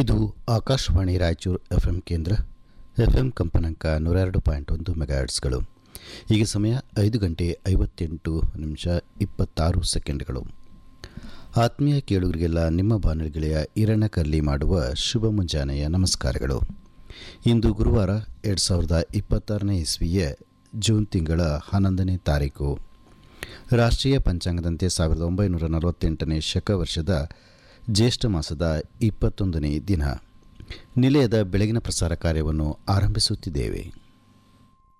ಇದು Akashvani Raichur F M ಕೇಂದ್ರ F M ಕಂಪನಾಂಕ ನೂರೆರಡು ಪಾಯಿಂಟ್ ಒಂದು ಮೆಗಾಹರ್ಟ್ಸ್ಗಳು ಈಗ ಸಮಯ ಐದು ಗಂಟೆ ಐವತ್ತೆಂಟು ನಿಮಿಷ ಇಪ್ಪತ್ತಾರು ಸೆಕೆಂಡ್ಗಳು ಆತ್ಮೀಯ ಕೇಳುಗರಿಗೆಲ್ಲ ನಿಮ್ಮ ಬಾನುಲಿ ಗೆಳೆಯ ಈರಣ್ಣ ಕರ್ಲಿ ಮಾಡುವ ಶುಭ ಮುಂಜಾನೆಯ ನಮಸ್ಕಾರಗಳು ಇಂದು ಗುರುವಾರ ಎರಡು ಸಾವಿರದ ಇಪ್ಪತ್ತಾರನೇ ಇಸ್ವಿಯ ಜೂನ್ ತಿಂಗಳ ಹನ್ನೊಂದನೇ ತಾರೀಕು ರಾಷ್ಟ್ರೀಯ ಪಂಚಾಂಗದಂತೆ ಸಾವಿರದ ಒಂಬೈನೂರ ನಲವತ್ತೆಂಟನೇ ಶಕ ವರ್ಷದ ಜ್ಯೇಷ್ಠ ಮಾಸದ ಇಪ್ಪತ್ತೊಂದನೇ ದಿನ ನಿಲಯದ ಬೆಳಗಿನ ಪ್ರಸಾರ ಕಾರ್ಯವನ್ನು ಆರಂಭಿಸುತ್ತಿದ್ದೇವೆ